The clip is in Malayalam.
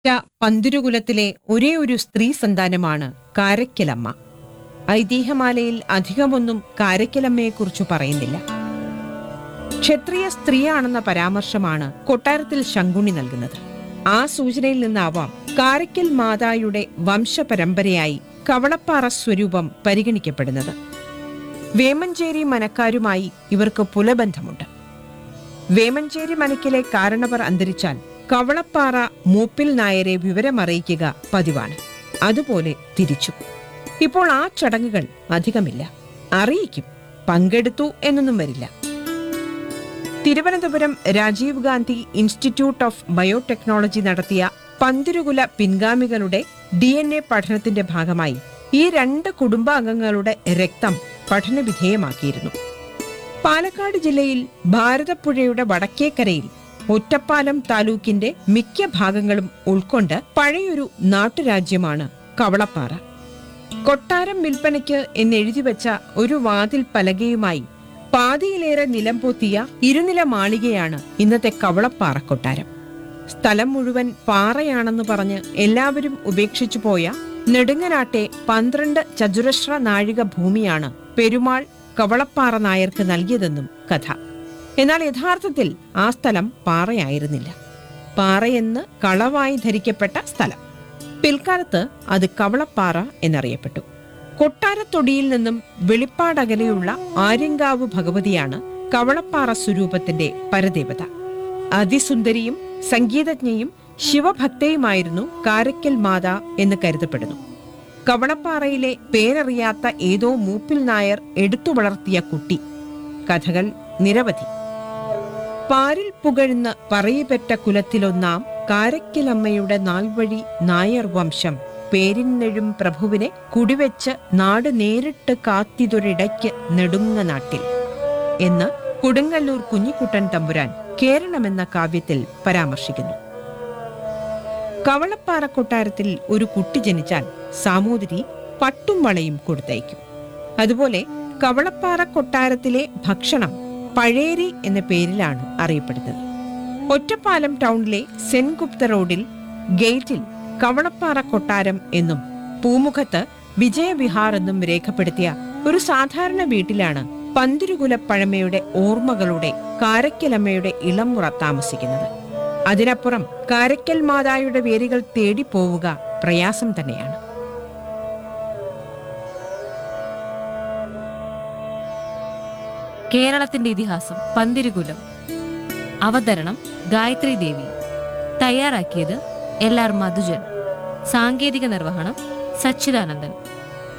പന്തിരുകുലത്തിലെ ഒരേ ഒരു സ്ത്രീ സന്താനമാണ് കാരയ്ക്കലമ്മ ഐതിഹ്യമാലയിൽ അധികമൊന്നും കാരയ്ക്കലമ്മയെക്കുറിച്ച് പറയുന്നില്ല ക്ഷത്രിയ സ്ത്രീയാണെന്ന പരാമർശമാണ് കൊട്ടാരത്തിൽ ശങ്കുണി നൽകുന്നത് ആ സൂചനയിൽ നിന്നാവാം കാരയ്ക്കൽ മാതായുടെ വംശപരമ്പരയായി കവളപ്പാറ സ്വരൂപം പരിഗണിക്കപ്പെടുന്നത് വേമഞ്ചേരി മനക്കാരുമായി ഇവർക്ക് പുലബന്ധമുണ്ട് വേമഞ്ചേരി മനക്കിലെ കാരണവർ അന്തരിച്ചാൽ കവളപ്പാറ മൂപ്പിൽ നായരെ വിവരമറിയിക്കുക പതിവാണ് അതുപോലെ തിരിച്ചു ഇപ്പോൾ ആ ചടങ്ങുകൾ അധികമില്ല അറിയിക്കും പങ്കെടുത്തു എന്നൊന്നും വരില്ല Thiruvananthapuram Rajiv Gandhi institute of biotechnology നടത്തിയ പന്തിരുകുല പിൻഗാമികളുടെ ഡി എൻ എ പഠനത്തിന്റെ ഭാഗമായി ഈ രണ്ട് കുടുംബാംഗങ്ങളുടെ രക്തം പഠനവിധേയമാക്കിയിരുന്നു പാലക്കാട് ജില്ലയിൽ ഭാരതപ്പുഴയുടെ വടക്കേക്കരയിൽ ഒറ്റപ്പാലം താലൂക്കിന്റെ മിക്ക ഭാഗങ്ങളും ഉൾക്കൊണ്ട് പഴയൊരു നാട്ടുരാജ്യമാണ് കവളപ്പാറ കൊട്ടാരം വിൽപ്പനയ്ക്ക് എന്നെഴുതി വെച്ച ഒരു വാതിൽ പലകയുമായി പാതിയിലേറെ നിലം പൊത്തിയ ഇരുനില മാളികയാണ് ഇന്നത്തെ കവളപ്പാറ കൊട്ടാരം സ്ഥലം മുഴുവൻ പാറയാണെന്ന് പറഞ്ഞ് എല്ലാവരും ഉപേക്ഷിച്ചു പോയ നെടുങ്ങനാട്ടെ പന്ത്രണ്ട് ചതുരശ്ര നാഴിക ഭൂമിയാണ് പെരുമാൾ കവളപ്പാറ നായർക്ക് നൽകിയതെന്നും കഥ എന്നാൽ യഥാർത്ഥത്തിൽ ആ സ്ഥലം പാറയായിരുന്നില്ല പാറയെന്ന് കളവായി ധരിക്കപ്പെട്ട സ്ഥലം പിൽക്കാലത്ത് അത് കവളപ്പാറ എന്നറിയപ്പെട്ടു കൊട്ടാരത്തൊടിയിൽ നിന്നും വെളിപ്പാടകലെയുള്ള ആര്യങ്കാവ് ഭഗവതിയാണ് കവളപ്പാറ സ്വരൂപത്തിന്റെ പരദേവത അതിസുന്ദരിയും സംഗീതജ്ഞയും ശിവഭക്തയുമായിരുന്നു കാരക്കൽ മാത എന്ന് കരുതപ്പെടുന്നു കവളപ്പാറയിലെ പേരറിയാത്ത ഏതോ മൂപ്പിൽ നായർ എടുത്തു വളർത്തിയ കുട്ടി കഥകൾ നിരവധി പാരിൽ പുകഴ്ന്ന് പറയപ്പെട്ട കുലത്തിലൊന്നാം കാരക്കിലമ്മയുടെ നാൾവഴി നായർ വംശം പേരിന്നെഴും പ്രഭുവിനെ കുടിവെച്ച് നാട് നേരിട്ട് കാത്തിതൊരിടയ്ക്ക് നെടുങ്ങ നാട്ടിൽ എന്ന് കൊടുങ്ങല്ലൂർ കുഞ്ഞിക്കുട്ടൻ തമ്പുരാൻ കേരളമെന്ന കാവ്യത്തിൽ പരാമർശിക്കുന്നു കവളപ്പാറ കൊട്ടാരത്തിൽ ഒരു കുട്ടി ജനിച്ചാൽ സാമൂതിരി പട്ടും വളയും കൊടുത്തയക്കും അതുപോലെ കവളപ്പാറ കൊട്ടാരത്തിലെ ഭക്ഷണം പഴേരി എന്ന പേരിലാണ് അറിയപ്പെടുന്നത് ഒറ്റപ്പാലം ടൗണിലെ സെൻഗുപ്ത റോഡിൽ ഗേറ്റിൽ കവളപ്പാറ കൊട്ടാരം എന്നും പൂമുഖത്ത് വിജയവിഹാർ എന്നും രേഖപ്പെടുത്തിയ ഒരു സാധാരണ വീട്ടിലാണ് പന്തിരുകുല പഴമയുടെ ഓർമ്മകളുടെ കാരക്കലമ്മയുടെ ഇളമുറ താമസിക്കുന്നത് അതിനപ്പുറം കാരക്കൽ മാതായുടെ വേരുകൾ തേടി പോവുക പ്രയാസം തന്നെയാണ് കേരളത്തിന്റെ ഇതിഹാസം പന്തിരുകുലം അവതരണം ഗായത്രി ദേവി തയ്യാറാക്കിയത് എൽ ആർ മധുജൻ സാങ്കേതിക നിർവഹണം സച്ചിദാനന്ദൻ